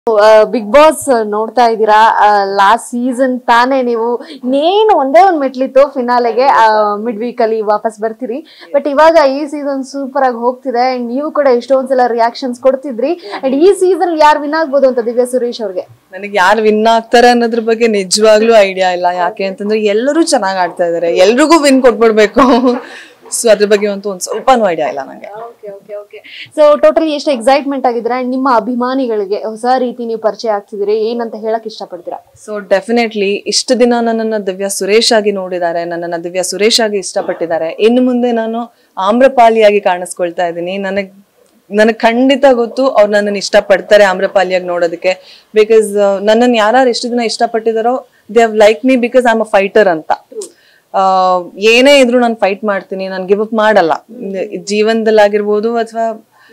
big boss ನೋಡ್ತಾ ಇದ್ದೀರಾ last season ತಾನೇ ನೀವು ಇನ್ನೇನು ಒಂದೇ ಒಂದು ಮೆಟ್ಲಿತ್ತು ಫಿನಾಲೆಗೆ ಮಿಡ್ ವೀಕ್ ಅಲ್ಲಿ ವಾಪಸ್ ಬರ್ತೀರಿ ಬಟ್ ಇವಾಗ ಈ ಸೀಸನ್ ಸೂಪರ್ ಆಗಿ ಹೋಗ್ತಿದೆ ಅಂಡ್ ನೀವು ಕೂಡ ಎಷ್ಟೊಂದ್ಸಲ ರಿಯಾಕ್ಷನ್ಸ್ ಕೊಡ್ತಿದ್ರಿ ಅಂಡ್ ಈ ಸೀಸನ್ ಯಾರು ವಿನ್ ಆಗ್ಬೋದು ಅಂತ ದಿವ್ಯಾ ಸುರೇಶ್ ಅವ್ರಿಗೆ ನನಗೆ ಯಾರು ವಿನ್ ಆಗ್ತಾರೆ ಅನ್ನೋದ್ರ ಬಗ್ಗೆ ನಿಜವಾಗ್ಲೂ ಐಡಿಯಾ ಇಲ್ಲ ಯಾಕೆ ಅಂತಂದ್ರೆ ಎಲ್ಲರೂ ಚೆನ್ನಾಗಿ ಆಡ್ತಾ ಇದಾರೆ ಎಲ್ರಿಗೂ ವಿನ್ ಕೊಟ್ಬಿಡ್ಬೇಕು ಸೊ ಅದ್ರ ಬಗ್ಗೆ ಅಂತೂ ಒಂದ್ ಸ್ವಲ್ಪನೂ ಐಡಿಯಾ ಇಲ್ಲ ನಂಗೆ okay okay okay so totally ಎಷ್ಟು ಎಕ್ಸೈಟ್ಮೆಂಟ್ ಆಗಿದ್ರೆ ಅಂಡ್ ನಿಮ್ಮ ಅಭಿಮಾನಿಗಳಿಗೆ ಹೊಸ ರೀತಿ ನೀವು ಪರಿಚಯ ಆಗ್ತಿದ್ದೀರಿ ಏನಂತ ಹೇಳಕ್ ಇಷ್ಟಪಡ್ತೀರಾ ಸೊ ಡೆಫಿನೆಟ್ಲಿ ಇಷ್ಟು ದಿನ ನನ್ನನ್ನು ದಿವ್ಯಾ ಸುರೇಶ್ ಆಗಿ ನೋಡಿದ್ದಾರೆ ನನ್ನನ್ನು ದಿವ್ಯಾ ಸುರೇಶ್ ಆಗಿ ಇಷ್ಟಪಟ್ಟಿದ್ದಾರೆ ಇನ್ನು ಮುಂದೆ ನಾನು ಆಮ್ರಪಾಲಿಯಾಗಿ ಕಾಣಿಸ್ಕೊಳ್ತಾ ಇದ್ದೀನಿ ನನಗೆ ನನಗೆ ಖಂಡಿತ ಗೊತ್ತು ಅವ್ರು ನನ್ನನ್ನು ಇಷ್ಟಪಡ್ತಾರೆ ಆಮ್ರಪಾಲಿಯಾಗಿ ನೋಡೋದಕ್ಕೆ ಬಿಕಾಸ್ ನನ್ನನ್ನು ಯಾರು ಎಷ್ಟು ದಿನ ಇಷ್ಟಪಟ್ಟಿದಾರೋ they have like me because I am a fighter ಅಂತ ಆ, ಏನೇ ಇದ್ರು ನಾನು ಫೈಟ್ ಮಾಡ್ತೀನಿ ನಾನು ಗಿವ್ ಅಪ್ ಮಾಡಲ್ಲ ಜೀವನದಲ್ಲಾಗಿರ್ಬೋದು ಅಥವಾ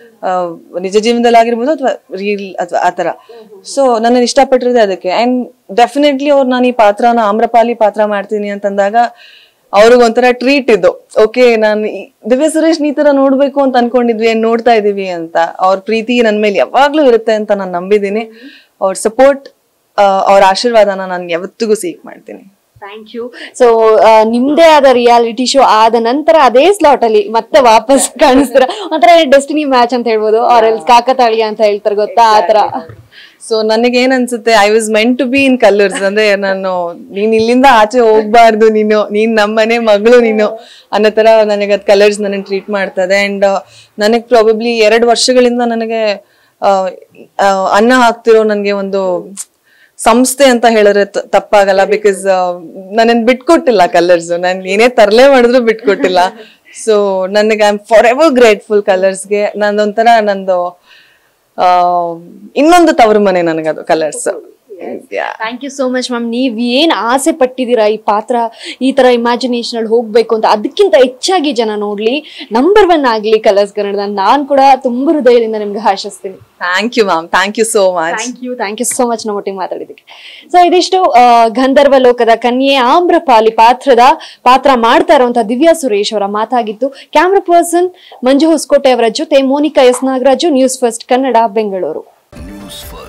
ನಿಜ ಜೀವನದಲ್ಲಾಗಿರ್ಬೋದು ಅಥವಾ ರೀಲ್ ಅಥವಾ ಆ ಥರ ಸೊ ನನ್ನನ್ನು ಇಷ್ಟಪಟ್ಟಿರೋದೇ ಅದಕ್ಕೆ ಆ್ಯಂಡ್ ಡೆಫಿನೆಟ್ಲಿ ಅವ್ರು ನಾನು ಈ ಪಾತ್ರನ ಆಮ್ರಪಾಲಿ ಪಾತ್ರ ಮಾಡ್ತೀನಿ ಅಂತಂದಾಗ ಅವ್ರಿಗೊಂಥರ ಟ್ರೀಟ್ ಇದು ಓಕೆ ನಾನು ಈ- ದಿವ್ಯ ಸುರೇಶ್ ಈ ತರ ನೋಡ್ಬೇಕು ಅಂತ ಅನ್ಕೊಂಡಿದ್ವಿ ಏನ್ ನೋಡ್ತಾ ಇದೀವಿ ಅಂತ ಅವ್ರ ಪ್ರೀತಿ ನನ್ ಮೇಲೆ ಯಾವಾಗ್ಲೂ ಇರುತ್ತೆ ಅಂತ ನಾನು ನಂಬಿದ್ದೀನಿ ಅವ್ರ ಸಪೋರ್ಟ್ ಅವ್ರ ಆಶೀರ್ವಾದನ ನಾನು ಯಾವತ್ತಿಗೂ ಸೀಕ್ ಮಾಡ್ತೀನಿ ಥ್ಯಾಂಕ್ ಯು ಸೊ ನಿಮ್ದೇ ಆದ ರಿಯಾಲಿಟಿ ಶೋ ಆದ ನಂತರ ಅದೇ ಸ್ಲಾಟ್ ಅಲ್ಲಿ ಮತ್ತೆ ವಾಪಸ್ ಕಾಣಿಸ್ತೀರ ಒಂಥರ ಡೆಸ್ಟಿನಿ ಮ್ಯಾಚ್ ಅಂತ ಹೇಳ್ಬೋದು ಅವ್ರ ಎಲ್ಲಿ ಕಾಕತಾಳಿಯ ಅಂತ ಹೇಳ್ತಾರೆ ಗೊತ್ತಾ ಆತರ ಸೊ ನನಗೆ ಏನ್ ಅನ್ಸುತ್ತೆ I was meant to be in Colors ಅಂದ್ರೆ ನಾನು ನೀನ್ ಇಲ್ಲಿಂದ ಆಚೆ ಹೋಗ್ಬಾರ್ದು ನೀನು ನೀನ್ ನಮ್ಮನೆ ಮಗಳು ನೀನು ಅನ್ನೋ ತರ ನನಗೆ ಅದ್ ಕಲರ್ಸ್ ನನಗೆ ಟ್ರೀಟ್ ಮಾಡ್ತದೆ ಅಂಡ್ ನನಗೆ ಪ್ರಾಬಬ್ಲಿ ಎರಡು ವರ್ಷಗಳಿಂದ ನನಗೆ ಆ, ಆ, ಅನ್ನ ಹಾಕ್ತಿರೋ ನನಗೆ ಒಂದು ಸಂಸ್ಥೆ ಅಂತ ಹೇಳಿದ್ರೆ ತ- ತಪ್ಪಾಗಲ್ಲ ಬಿಕಾಸ್ ನನ್ನನ್ನು ಬಿಟ್ಕೊಟ್ಟಿಲ್ಲ ಕಲರ್ಸ್ ನಾನು ಏನೇ ತರಲೆ ಮಾಡಿದ್ರು ಬಿಟ್ಕೊಟ್ಟಿಲ್ಲ ಸೊ ನನಗೆ I am forever grateful ಕಲರ್ಸ್ಗೆ ನಂದೊಂಥರ ನಂದು ಆ, ಇನ್ನೊಂದು ತವರು ಮನೆ ನನಗದು Colors thank you so much ma'am ನೀವ್ ಏನ್ ಆಸೆ ಪಟ್ಟಿದ್ದೀರಾ ಈ ಪಾತ್ರ ಈ ತರ ಇಮ್ಯಾಜಿನೇಷನ್ ಅಲ್ಲಿ ಹೋಗ್ಬೇಕು ಅಂತ ಅದಕ್ಕಿಂತ ಹೆಚ್ಚಾಗಿ ಜನ ನೋಡ್ಲಿ ನಂಬರ್ ಒನ್ ಆಗ್ಲಿ ಕಲರ್ಸ್ ಕನ್ನಡದ ನಾನ್ ಕೂಡ ತುಂಬಾ ಹೃದಯದಿಂದ ನಿಮ್ಗೆ ಆಶಿಸ್ತೀನಿ thank you ma'am thank you so much thank you thank you so much ನಮ್ಮೊಟ್ಟಿಗೆ ಮಾತಾಡಿದ್ದಕ್ಕೆ ಸೊ ಇದಿಷ್ಟು ಆ, ಗಂಧರ್ವ ಲೋಕದ ಕನ್ಯೆ ಆಮ್ರಪಾಲಿ ಪಾತ್ರದ ಪಾತ್ರ ಮಾಡ್ತಾ ಇರುವಂತಹ ದಿವ್ಯಾ ಸುರೇಶ್ ಅವರ ಮಾತಾಗಿತ್ತು ಕ್ಯಾಮ್ರಾ ಪರ್ಸನ್ ಮಂಜು ಹೊಸಕೋಟೆ ಅವರ ಜೊತೆ Monika S Nagaraju News First Kannada Bengaluru News first